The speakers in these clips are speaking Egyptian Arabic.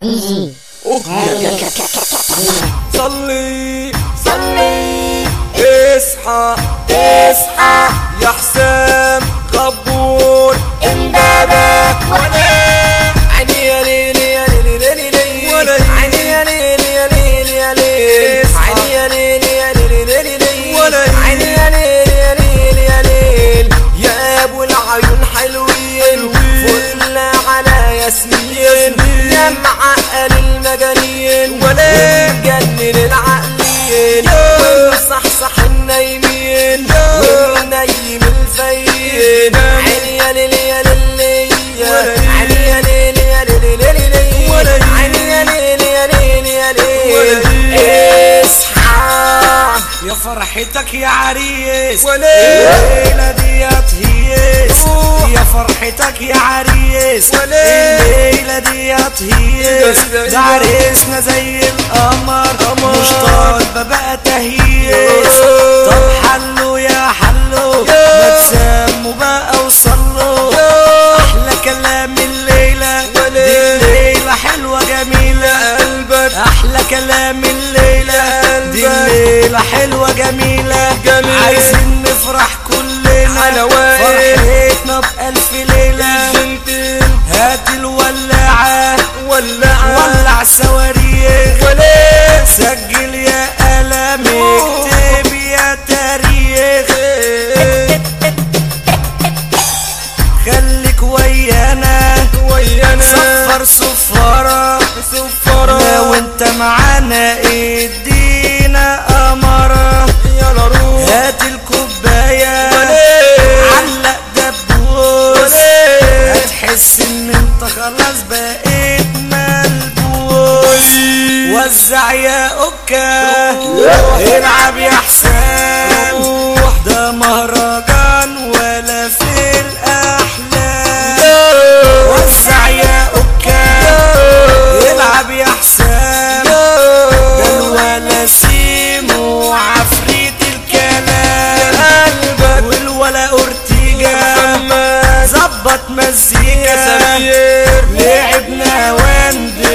ايجي صلي صلي اصحى اصحى يا حسام غبور امبابة عيني يا ليل يا ليل يا ليل ولا عيني يا ليل يا ليل يا ليل عيني يا ليل يا ليل يا ليل ولا عيني يا ليل يا ليل يا ليل يا ابو العيون حلوين فل على ياسمين يا معقل المجانين ولا مجنن العقلين ومصحصح النايمين ونايم الفايين عيني يا ليل يا ليل عيني يا ليل يا ليل يا ليل عيني يا ليل يا ليل يا ليل اصحى يا فرحتك يا عريس ولا الليلة ديت هيس يا فرحتك يا عريس ولا الليلة ديت هيس ده عريسنا زي القمر مش طالبة بقى تهيس طب حلو يا حلو ما تسموا بقى وصلوا احلى كلام الليلة دي الليلة حلوة جميلة قلبك احلى كلام الليلة دي الليلة حلوة جميلة جميلة. عايزين نفرح كلنا على واقف. فرحتنا بألف ليلة جنتل هات الولاعة ولع ولع الصواريخ ولا سجل يا قلم اكتب يا تاريخ خليك ويانا ويانا صفر صفارة سفرة لو انت معانا ادينا قمرة يلا روح هات الكوباية ولا علق دبوس ولا هتحس ان انت خلاص بقيت ملبوس وزع يا اوكا العب يا حسام ده مهرجان ولا في الاحلام وزع يا اوكا العب يا حسام ده الولا سيمو عفريت الكلام قلبك والولا اورتيجا محمد ظبط مزيكا سفير لعبنا وند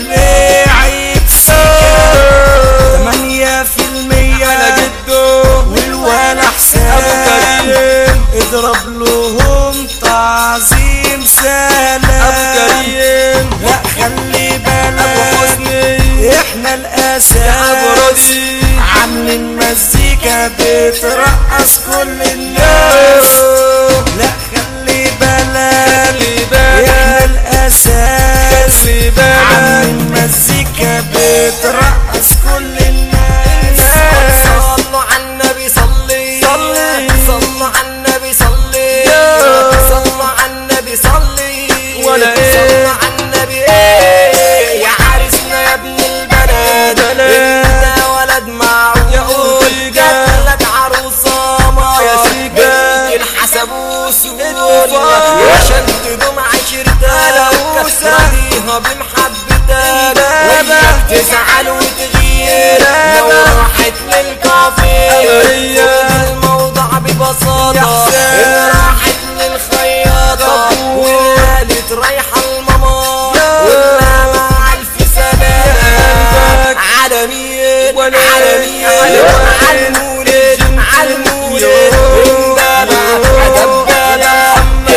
ولعب سيكا تمانية في المية على جده والولا ابو حسام كريم اضرب لهم تعظيم سلام ابو كريم لا خلي ابو بالك حسني احنا ابو الاساس رضي عاملين مزيكا بترقص كل الناس لا خلي بالك خلي احنا بالك الاساس خلي بالك عاملين مزيكا بترقص كل الناس صلوا على النبي صلي صلي. صلوا على النبي صلي يا. صلوا على النبي صلي ولا إيه؟ صلوا على النبي ايه يا عريسنا يا ابن البلد بلد. انت ولد معقول يا أويجا. جات لك عروسه ما يا سيجا. بنت الحسب وسهول اتفضل. عشان تدوم عشرتك ألوسة. راضيها بمحبتك إمبابة. وياك تزعل وتغير لو إمبابة. راحت للكافيه أمرية. الموضوع ببساطة يا حسين. إن راحت للخياطة طبور. وقالت رايحة الماما يا. ولا مع ألف سلامة قلبك. على مين ولا على مين على على المولد على المولد امبابة عجب بلا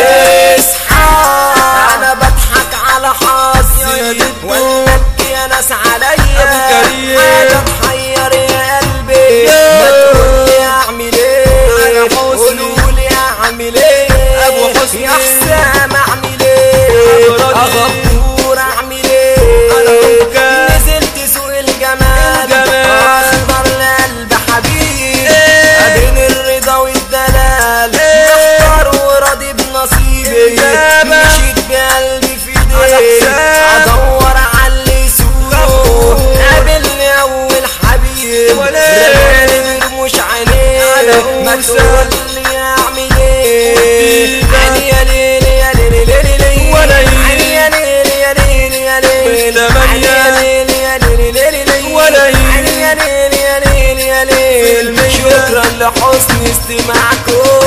اصحى أنا بضحك على يا حظي جدو. ولا يا ناس عليا أبو كريم. حاجة تحير يا قلبي يا. ما تقولي اعمل ايه أنا حسني. قولولي اعمل ايه أبو حسني. يا حسام اعمل ايه أبو رضي. اغبور اعمل ايه أنا أبوكا. نزلت سوق الجمال الجمال. اخضر لقلب حبيب إيه. بين الرضا والدلال إيه. محتار وراضي بنصيبي إمبابة. مشيت بقلبي في على ايدي حساب. ادور على اللي يسوق غفور. قابلني اول حبيب ولا. رماني برموش عينيه على ما موسى. تقولي اعمل ايه ودينا. عيني يا ليل يا ليل يا ليل ولا. عيني يا ليل يا ليل يا ليل والثمانية. عيني يا ليل يا ليل يا ليل ولا. عيني يا ليل يا ليل يا ليل المية. شكرا لحسن استماعكم